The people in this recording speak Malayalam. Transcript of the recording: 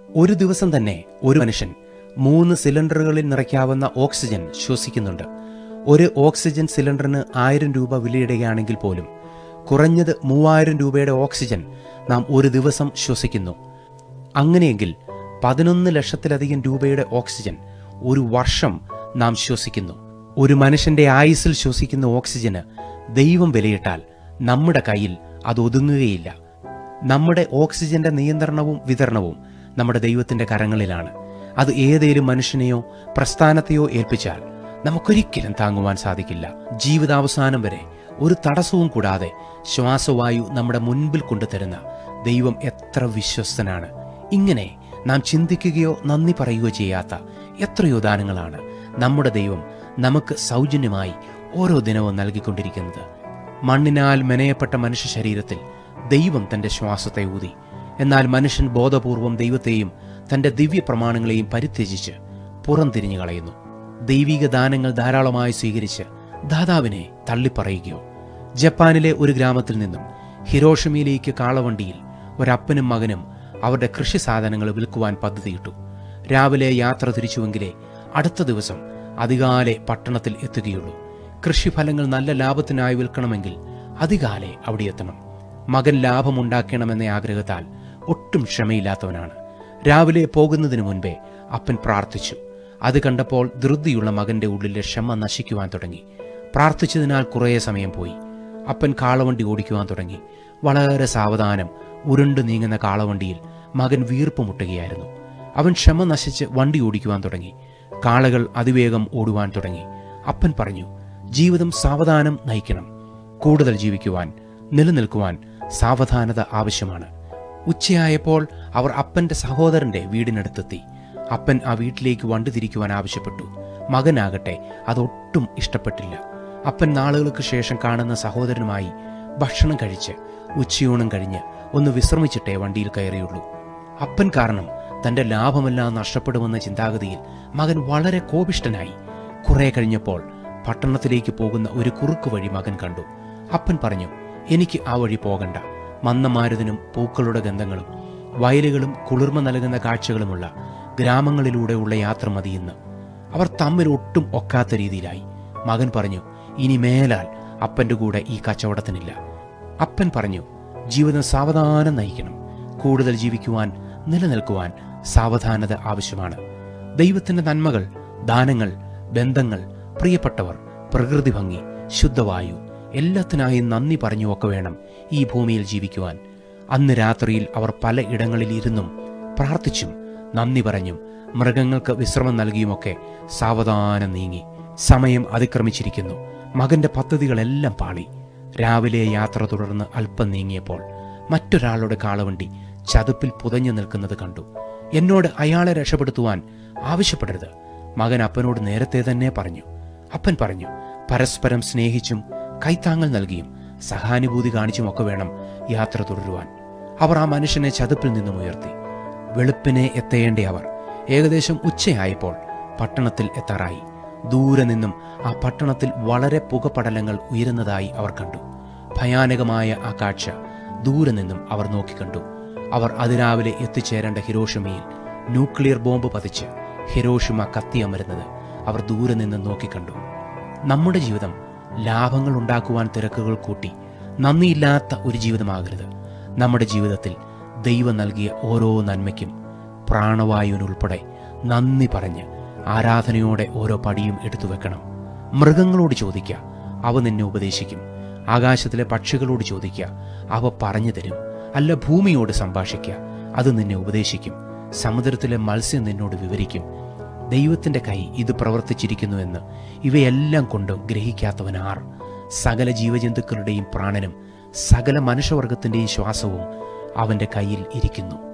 ഒരു ദിവസം തന്നെ ഒരു മനുഷ്യൻ മൂന്ന് സിലിണ്ടറുകളിൽ നിറയ്ക്കാവുന്ന ഓക്സിജൻ ശ്വസിക്കുന്നുണ്ട് ഒരു ഓക്സിജൻ സിലിണ്ടറിന് ആയിരം രൂപ വിലയിടുകയാണെങ്കിൽ പോലും കുറഞ്ഞത് മൂവായിരം രൂപയുടെ ഓക്സിജൻ നാം ഒരു ദിവസം ശ്വസിക്കുന്നു അങ്ങനെയെങ്കിൽ പതിനൊന്ന് ലക്ഷത്തിലധികം രൂപയുടെ ഓക്സിജൻ ഒരു വർഷം നാം ശ്വസിക്കുന്നു ഒരു മനുഷ്യന്റെ ആയുസ്സിൽ ശ്വസിക്കുന്ന ഓക്സിജന് ദൈവം വിലയിട്ടാൽ നമ്മുടെ കയ്യിൽ അത് ഒതുങ്ങുകയില്ല നമ്മുടെ ഓക്സിജന്റെ നിയന്ത്രണവും വിതരണവും നമ്മുടെ ദൈവത്തിന്റെ കരങ്ങളിലാണ് അത് ഏതേലും മനുഷ്യനെയോ പ്രസ്ഥാനത്തെയോ ഏൽപ്പിച്ചാൽ നമുക്കൊരിക്കലും താങ്ങുവാൻ സാധിക്കില്ല ജീവിതാവസാനം വരെ ഒരു തടസ്സവും കൂടാതെ ശ്വാസവായു നമ്മുടെ മുൻപിൽ കൊണ്ടുതരുന്ന ദൈവം എത്ര വിശ്വസ്തനാണ് ഇങ്ങനെ നാം ചിന്തിക്കുകയോ നന്ദി പറയുകയോ ചെയ്യാത്ത എത്രയോ ദാനങ്ങളാണ് നമ്മുടെ ദൈവം നമുക്ക് സൗജന്യമായി ഓരോ ദിനവും നൽകിക്കൊണ്ടിരിക്കുന്നത് മണ്ണിനാൽ മെനയപ്പെട്ട മനുഷ്യ ശരീരത്തിൽ ദൈവം തന്റെ ശ്വാസത്തെ ഊതി എന്നാൽ മനുഷ്യൻ ബോധപൂർവം ദൈവത്തെയും തന്റെ ദിവ്യ പ്രമാണങ്ങളെയും പരിത്യജിച്ച് പുറംതിരിഞ്ഞു കളയുന്നു ദൈവിക ദാനങ്ങൾ ധാരാളമായി സ്വീകരിച്ച് ദാതാവിനെ തള്ളിപ്പറയുകയോ ജപ്പാനിലെ ഒരു ഗ്രാമത്തിൽ നിന്നും ഹിരോഷിമയിലേക്ക് കാളവണ്ടിയിൽ ഒരപ്പനും മകനും അവരുടെ കൃഷി സാധനങ്ങൾ വിൽക്കുവാൻ പദ്ധതിയിട്ടു രാവിലെ യാത്ര തിരിച്ചുവെങ്കിലേ അടുത്ത ദിവസം അതികാലെ പട്ടണത്തിൽ എത്തുകയുള്ളൂ കൃഷിഫലങ്ങൾ നല്ല ലാഭത്തിനായി വിൽക്കണമെങ്കിൽ അതികാലെ അവിടെ എത്തണം മകൻ ലാഭമുണ്ടാക്കണമെന്ന ആഗ്രഹത്താൽ ഒട്ടും ക്ഷമയില്ലാത്തവനാണ് രാവിലെ പോകുന്നതിന് മുൻപേ അപ്പൻ പ്രാർത്ഥിച്ചു അത് കണ്ടപ്പോൾ ധൃതിയുള്ള മകന്റെ ഉള്ളിലെ ക്ഷമ നശിക്കുവാൻ തുടങ്ങി പ്രാർത്ഥിച്ചതിനാൽ കുറേ സമയം പോയി അപ്പൻ കാളവണ്ടി ഓടിക്കുവാൻ തുടങ്ങി വളരെ സാവധാനം ഉരുണ്ടു നീങ്ങുന്ന കാളവണ്ടിയിൽ മകൻ വീർപ്പ് മുട്ടുകയായിരുന്നു അവൻ ക്ഷമ നശിച്ച് വണ്ടി ഓടിക്കുവാൻ തുടങ്ങി കാളകൾ അതിവേഗം ഓടുവാൻ തുടങ്ങി അപ്പൻ പറഞ്ഞു ജീവിതം സാവധാനം നയിക്കണം കൂടുതൽ ജീവിക്കുവാൻ നിലനിൽക്കുവാൻ സാവധാനത ആവശ്യമാണ് ഉച്ചയായപ്പോൾ അവർ അപ്പന്റെ സഹോദരന്റെ വീടിനടുത്തെത്തി അപ്പൻ ആ വീട്ടിലേക്ക് വണ്ടി തിരിക്കുവാൻ ആവശ്യപ്പെട്ടു മകനാകട്ടെ അതൊട്ടും ഇഷ്ടപ്പെട്ടില്ല അപ്പൻ നാളുകൾക്ക് ശേഷം കാണുന്ന സഹോദരനുമായി ഭക്ഷണം കഴിച്ച് ഉച്ചയൂണം കഴിഞ്ഞ് ഒന്ന് വിശ്രമിച്ചിട്ടേ വണ്ടിയിൽ കയറിയുള്ളൂ അപ്പൻ കാരണം തന്റെ ലാഭമെല്ലാം നഷ്ടപ്പെടുമെന്ന ചിന്താഗതിയിൽ മകൻ വളരെ കോപിഷ്ടനായി കുറെ കഴിഞ്ഞപ്പോൾ പട്ടണത്തിലേക്ക് പോകുന്ന ഒരു കുറുക്ക് വഴി മകൻ കണ്ടു അപ്പൻ പറഞ്ഞു എനിക്ക് ആ വഴി പോകണ്ട മന്ദമാരുതനും പൂക്കളുടെ ഗന്ധങ്ങളും വയലുകളും കുളിർമ നൽകുന്ന കാഴ്ചകളുമുള്ള ഗ്രാമങ്ങളിലൂടെയുള്ള യാത്ര മതിയെന്ന് അവർ തമ്മിൽ ഒട്ടും ഒക്കാത്ത രീതിയിലായി മകൻ പറഞ്ഞു ഇനി മേലാൽ അപ്പന്റെ കൂടെ ഈ കച്ചവടത്തിനില്ല അപ്പൻ പറഞ്ഞു ജീവിതം സാവധാനം നയിക്കണം കൂടുതൽ ജീവിക്കുവാൻ നിലനിൽക്കുവാൻ സാവധാനത ആവശ്യമാണ് ദൈവത്തിന്റെ നന്മകൾ ദാനങ്ങൾ ബന്ധങ്ങൾ പ്രിയപ്പെട്ടവർ പ്രകൃതി ഭംഗി ശുദ്ധവായു എല്ലാത്തിനായി നന്ദി പറഞ്ഞുമൊക്കെ വേണം ഈ ഭൂമിയിൽ ജീവിക്കുവാൻ അന്ന് രാത്രിയിൽ അവർ പല ഇടങ്ങളിൽ ഇരുന്നും പ്രാർത്ഥിച്ചും നന്ദി പറഞ്ഞും മൃഗങ്ങൾക്ക് വിശ്രമം നൽകിയുമൊക്കെ സാവധാനം നീങ്ങി സമയം അതിക്രമിച്ചിരിക്കുന്നു മകന്റെ പദ്ധതികളെല്ലാം പാളി രാവിലെ യാത്ര തുടർന്ന് അല്പം നീങ്ങിയപ്പോൾ മറ്റൊരാളുടെ കാളവണ്ടി ചതുപ്പിൽ പുതഞ്ഞു നിൽക്കുന്നത് കണ്ടു എന്നോട് അയാളെ രക്ഷപ്പെടുത്തുവാൻ ആവശ്യപ്പെടരുത് മകൻ അപ്പനോട് നേരത്തെ തന്നെ പറഞ്ഞു അപ്പൻ പറഞ്ഞു പരസ്പരം സ്നേഹിച്ചും കൈത്താങ്ങൽ നൽകിയും സഹാനുഭൂതി കാണിച്ചുമൊക്കെ വേണം യാത്ര തുടരുവാൻ അവർ ആ മനുഷ്യനെ ചതുപ്പിൽ നിന്നും ഉയർത്തി വെളുപ്പിനെ എത്തേണ്ട അവർ ഏകദേശം ഉച്ചയായപ്പോൾ പട്ടണത്തിൽ എത്താറായി ദൂരെ നിന്നും ആ പട്ടണത്തിൽ വളരെ പുകപടലങ്ങൾ ഉയരുന്നതായി അവർ കണ്ടു ഭയാനകമായ ആ കാഴ്ച ദൂരെ നിന്നും അവർ നോക്കിക്കണ്ടു അവർ അതിരാവിലെ എത്തിച്ചേരേണ്ട ഹിരോഷിമയിൽ ന്യൂക്ലിയർ ബോംബ് പതിച്ച് ഹിരോഷിമ കത്തിയമരുന്നത് അവർ ദൂരെ നിന്ന് നോക്കിക്കണ്ടു നമ്മുടെ ജീവിതം ലാഭങ്ങൾ ഉണ്ടാക്കുവാൻ തിരക്കുകൾ കൂട്ടി നന്ദിയില്ലാത്ത ഒരു ജീവിതമാകരുത് നമ്മുടെ ജീവിതത്തിൽ ദൈവം നൽകിയ ഓരോ നന്മയ്ക്കും പ്രാണവായുവിനുൾപ്പെടെ നന്ദി പറഞ്ഞ് ആരാധനയോടെ ഓരോ പടിയും എടുത്തു വെക്കണം മൃഗങ്ങളോട് ചോദിക്കുക അവ നിന്നെ ഉപദേശിക്കും ആകാശത്തിലെ പക്ഷികളോട് ചോദിക്കുക അവ പറഞ്ഞു തരും അല്ല ഭൂമിയോട് സംഭാഷിക്കുക അത് നിന്നെ ഉപദേശിക്കും സമുദ്രത്തിലെ മത്സ്യം നിന്നോട് വിവരിക്കും ദൈവത്തിന്റെ കൈ ഇത് പ്രവർത്തിച്ചിരിക്കുന്നുവെന്ന് ഇവയെല്ലാം കൊണ്ടും ഗ്രഹിക്കാത്തവൻ ആർ സകല ജീവജന്തുക്കളുടെയും പ്രാണനും സകല മനുഷ്യവർഗത്തിന്റെയും ശ്വാസവും അവന്റെ കയ്യിൽ ഇരിക്കുന്നു